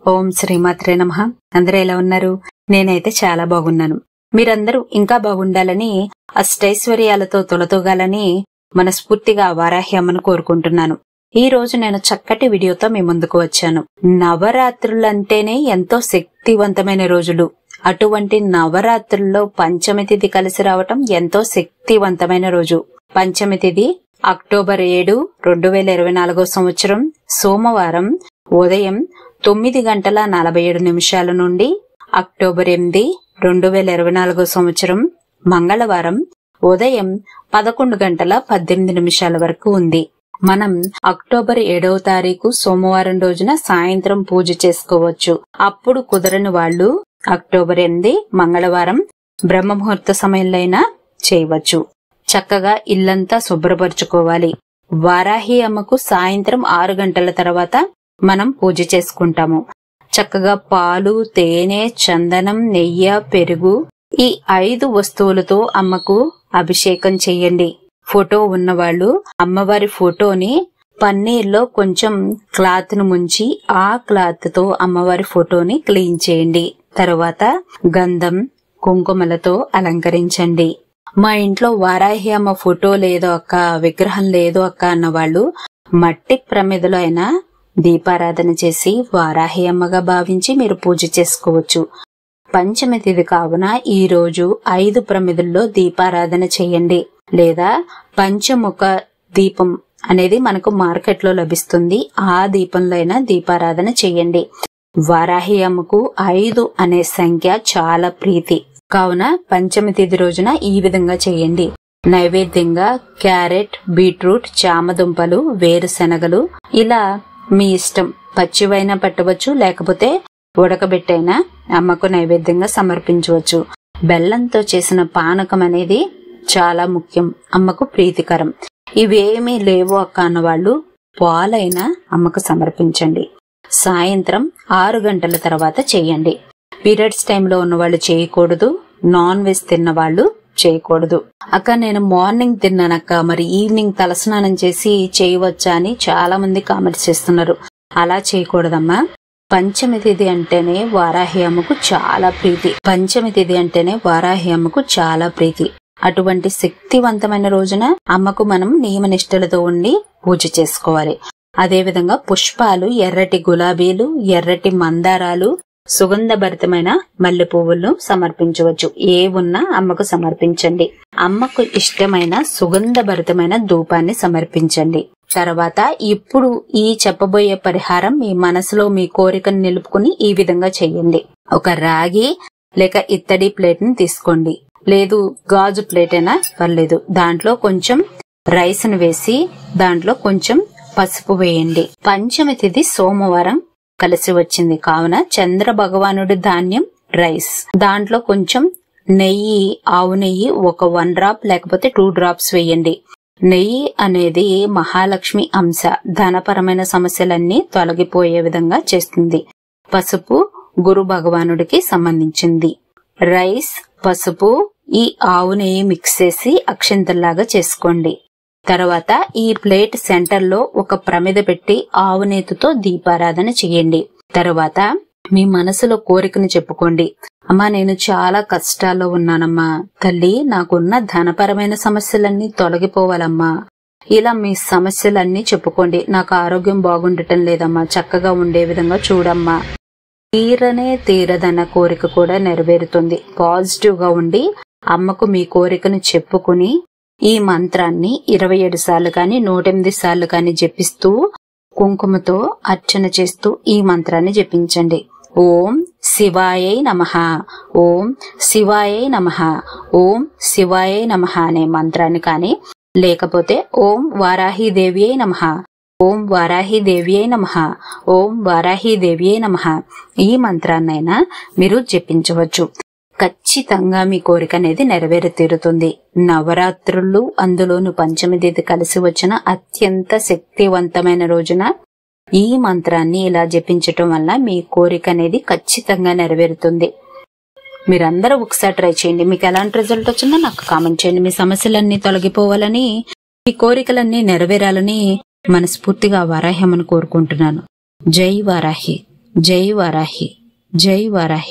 ఓం శ్రీమాత్రే నమ అందరూ ఎలా ఉన్నారు నేనైతే చాలా బాగున్నాను మీరందరూ ఇంకా బాగుండాలని అష్టైశ్వర్యాలతో తొలతూగాలని మనస్ఫూర్తిగా వారాహి అమ్మను కోరుకుంటున్నాను ఈ రోజు నేను చక్కటి వీడియోతో మీ ముందుకు వచ్చాను నవరాత్రులంటేనే ఎంతో శక్తివంతమైన రోజులు అటువంటి నవరాత్రుల్లో పంచమి తిథి కలిసి రావటం ఎంతో శక్తివంతమైన రోజు పంచమి తిథి అక్టోబర్ ఏడు రెండు వేల ఇరవై నాలుగో సంవత్సరం సోమవారం ఉదయం తొమ్మిది గంటల నలభై ఏడు నిమిషాల నుండి అక్టోబర్ ఎనిమిది రెండు వేల ఇరవై నాలుగో సంవత్సరం మంగళవారం ఉదయం పదకొండు గంటల పద్దెనిమిది నిమిషాల వరకు ఉంది మనం అక్టోబర్ ఏడవ తారీఖు సోమవారం రోజున సాయంత్రం పూజ చేసుకోవచ్చు అప్పుడు కుదరని వాళ్ళు అక్టోబర్ ఎనిమిది మంగళవారం బ్రహ్మముహూర్త సమయంలో అయినా చేయవచ్చు చక్కగా ఇల్లంతా శుభ్రపరచుకోవాలి వారాహి అమ్మకు సాయంత్రం ఆరు గంటల తర్వాత మనం పూజ చేసుకుంటాము చక్కగా పాలు తేనె చందనం నెయ్యి పెరుగు ఈ ఐదు వస్తువులతో అమ్మకు అభిషేకం చెయ్యండి ఫోటో ఉన్నవాళ్ళు అమ్మవారి ఫోటోని పన్నీర్లో కొంచెం క్లాత్ ను ముంచి ఆ క్లాత్ తో అమ్మవారి ఫోటోని క్లీన్ చేయండి తరువాత గంధం కుంకుమలతో అలంకరించండి మా ఇంట్లో వారాహి అమ్మ ఫోటో లేదో అక్క విగ్రహం లేదో అక్క అన్న వాళ్ళు మట్టి ప్రమిదలో అయినా దీపారాధన చేసి వారాహి అమ్మగా భావించి మీరు పూజ చేసుకోవచ్చు పంచమి తిథి కావున ఈ రోజు ఐదు ప్రమిదల్లో దీపారాధన చేయండి లేదా పంచముఖ దీపం అనేది మనకు మార్కెట్ లో లభిస్తుంది ఆ దీపంలో అయినా దీపారాధన చేయండి వారాహి అమ్మకు ఐదు అనే సంఖ్య చాలా ప్రీతి కావున పంచమి తిథి రోజున ఈ విధంగా చేయండి నైవేద్యంగా క్యారెట్ బీట్రూట్ చామదుంపలు వేరుశనగలు ఇలా మీ ఇష్టం పచ్చివైనా పెట్టవచ్చు లేకపోతే ఉడకబెట్టైనా అమ్మకు నైవేద్యంగా సమర్పించవచ్చు బెల్లంతో చేసిన పానకం అనేది చాలా ముఖ్యం అమ్మకు ప్రీతికరం ఇవేమీ లేవు అక్క అన్నవాళ్ళు పాలైనా అమ్మకు సమర్పించండి సాయంత్రం ఆరు గంటల తర్వాత చేయండి పీరియడ్స్ టైంలో ఉన్న వాళ్ళు చేయకూడదు నాన్ వెజ్ తిన్న వాళ్ళు చేయకూడదు అక్క నేను మార్నింగ్ తిన్నానక్క మరి ఈవినింగ్ తలస్నానం చేసి చేయవచ్చా అని చాలా మంది కామెంట్స్ చేస్తున్నారు అలా చేయకూడదమ్మా పంచమి తిథి అంటేనే వారాహి అమ్మకు చాలా ప్రీతి పంచమి తిథి అంటేనే వారాహి అమ్మకు చాలా ప్రీతి అటువంటి శక్తివంతమైన రోజున అమ్మకు మనం నియమనిష్టలతో ఉండి పూజ చేసుకోవాలి అదేవిధంగా పుష్పాలు ఎర్రటి గులాబీలు ఎర్రటి మందారాలు సుగంధభరితమైన మల్లె పువ్వులను సమర్పించవచ్చు ఏ ఉన్నా అమ్మకు సమర్పించండి అమ్మకు ఇష్టమైన సుగంధభరితమైన ధూపాన్ని సమర్పించండి తర్వాత ఇప్పుడు ఈ చెప్పబోయే పరిహారం మీ మనసులో మీ కోరికను నిలుపుకుని ఈ విధంగా చెయ్యండి ఒక రాగి లేక ఇత్తడి ప్లేట్ ని తీసుకోండి లేదు గాజు ప్లేట్ అయినా పర్లేదు దాంట్లో కొంచెం రైస్ ను వేసి దాంట్లో కొంచెం పసుపు వేయండి పంచమి తిథి సోమవారం కలిసి వచ్చింది కావున చంద్ర భగవానుడి ధాన్యం రైస్ దాంట్లో కొంచెం నెయ్యి ఆవు నెయ్యి ఒక వన్ డ్రాప్ లేకపోతే టూ డ్రాప్స్ వేయండి నెయ్యి అనేది మహాలక్ష్మి అంశ ధనపరమైన సమస్యలన్నీ తొలగిపోయే విధంగా చేస్తుంది పసుపు గురు భగవానుడికి సంబంధించింది రైస్ పసుపు ఈ ఆవు నెయ్యి మిక్స్ చేసి అక్షంతల్లాగా చేసుకోండి తర్వాత ఈ ప్లేట్ సెంటర్ లో ఒక ప్రమిద పెట్టి ఆవు నేతితో దీపారాధన చేయండి తర్వాత మీ మనసులో కోరికను చెప్పుకోండి అమ్మా నేను చాలా కష్టాల్లో ఉన్నానమ్మా తల్లి నాకున్న ధనపరమైన సమస్యలన్నీ తొలగిపోవాలమ్మా ఇలా మీ సమస్యలన్నీ చెప్పుకోండి నాకు ఆరోగ్యం బాగుండటం లేదమ్మా చక్కగా ఉండే విధంగా చూడమ్మా తీరనే తీరదన్న కోరిక కూడా నెరవేరుతుంది పాజిటివ్ గా ఉండి అమ్మకు మీ కోరికను చెప్పుకుని ఈ మంత్రాన్ని ఇరవై ఏడు సార్లు కానీ నూటెనిమిది సార్లు కానీ జపిస్తూ కుంకుమతో అర్చన చేస్తూ ఈ మంత్రాన్ని జపించండి ఓం శివాయై నమ ఓం శివాయై నమ ఓం శివాయై నమ అనే మంత్రాన్ని కానీ లేకపోతే ఓం వారాహి దేవి అయి నమ ఓం వారాహి దేవి అయి నమ ఓం వారాహి దేవి అయి నమ ఈ మంత్రాన్నైనా మీరు జపించవచ్చు ఖచ్చితంగా మీ కోరిక అనేది నెరవేరి తీరుతుంది నవరాత్రులు అందులోను పంచమి తిథి కలిసి వచ్చిన అత్యంత శక్తివంతమైన రోజున ఈ మంత్రాన్ని ఇలా జపించటం వల్ల మీ కోరిక అనేది ఖచ్చితంగా నెరవేరుతుంది మీరందరూ ఒకసారి ట్రై చేయండి మీకు ఎలాంటి రిజల్ట్ వచ్చిందో నాకు కామెంట్ చేయండి మీ సమస్యలన్నీ తొలగిపోవాలని మీ కోరికలన్నీ నెరవేరాలని మనస్ఫూర్తిగా వారాహ్యమని కోరుకుంటున్నాను జై వారాహి జై వారాహి జై వారాహి